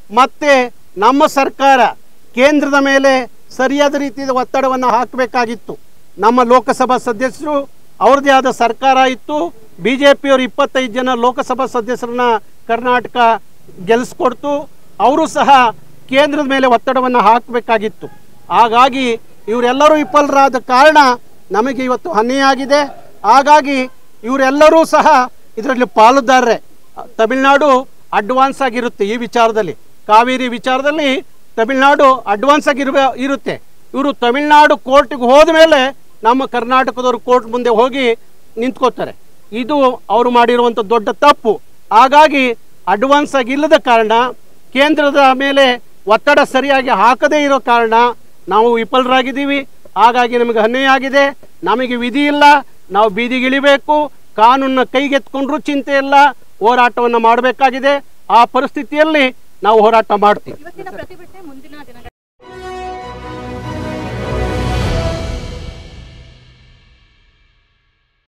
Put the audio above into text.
ಮತ್ತೆ ನಮ್ಮ ಸರ್ಕಾರ ಕೇಂದ್ರದ ಮೇಲೆ ಸರಿಯಾದ ರೀತಿಯ ಒತ್ತಡವನ್ನು ಹಾಕಬೇಕಾಗಿತ್ತು ನಮ್ಮ ಲೋಕಸಭಾ ಸದಸ್ಯರು ಅವ್ರದ್ದೇ ಆದ ಸರ್ಕಾರ ಇತ್ತು ಬಿ ಜೆ ಪಿಯವರು ಇಪ್ಪತ್ತೈದು ಜನ ಲೋಕಸಭಾ ಸದಸ್ಯರನ್ನ ಕರ್ನಾಟಕ ಗೆಲ್ಲಿಸ್ಕೊಡ್ತು ಅವರು ಸಹ ಕೇಂದ್ರದ ಮೇಲೆ ಒತ್ತಡವನ್ನು ಹಾಕಬೇಕಾಗಿತ್ತು ಹಾಗಾಗಿ ಇವರೆಲ್ಲರೂ ವಿಫಲರಾದ ಕಾರಣ ನಮಗೆ ಇವತ್ತು ಹಾನಿಯಾಗಿದೆ ಹಾಗಾಗಿ ಇವರೆಲ್ಲರೂ ಸಹ ಇದರಲ್ಲಿ ಪಾಲುದಾರರೇ ತಮಿಳುನಾಡು ಅಡ್ವಾನ್ಸ್ ಆಗಿರುತ್ತೆ ಈ ವಿಚಾರದಲ್ಲಿ ಕಾವೇರಿ ವಿಚಾರದಲ್ಲಿ ತಮಿಳುನಾಡು ಅಡ್ವಾನ್ಸ್ ಆಗಿರುವ ಇರುತ್ತೆ ಇವರು ತಮಿಳುನಾಡು ಕೋರ್ಟ್ಗೆ ಹೋದ ಮೇಲೆ ನಮ್ಮ ಕರ್ನಾಟಕದವರು ಕೋರ್ಟ್ ಮುಂದೆ ಹೋಗಿ ನಿಂತ್ಕೋತಾರೆ ಇದು ಅವರು ಮಾಡಿರುವಂಥ ದೊಡ್ಡ ತಪ್ಪು ಹಾಗಾಗಿ ಅಡ್ವಾನ್ಸ್ ಆಗಿ ಇಲ್ಲದ ಕಾರಣ ಕೇಂದ್ರದ ಮೇಲೆ ಒತ್ತಡ ಸರಿಯಾಗಿ ಹಾಕದೇ ಇರೋ ಕಾರಣ ನಾವು ವಿಫಲರಾಗಿದ್ದೀವಿ ಹಾಗಾಗಿ ನಮಗೆ ಅನ್ಯಾಯ ಆಗಿದೆ ನಮಗೆ ವಿಧಿ ಇಲ್ಲ ನಾವು ಬೀದಿಗಿಳಿಬೇಕು ಕಾನೂನನ್ನ ಕೈಗೆತ್ಕೊಂಡ್ರೂ ಚಿಂತೆ ಇಲ್ಲ ಹೋರಾಟವನ್ನು ಮಾಡಬೇಕಾಗಿದೆ ಆ ಪರಿಸ್ಥಿತಿಯಲ್ಲಿ ನಾವು ಹೋರಾಟ ಮಾಡ್ತೀವಿ ಇವತ್ತಿನ ಪ್ರತಿಭಟನೆ ಮುಂದಿನ ದಿನಗಳಲ್ಲಿ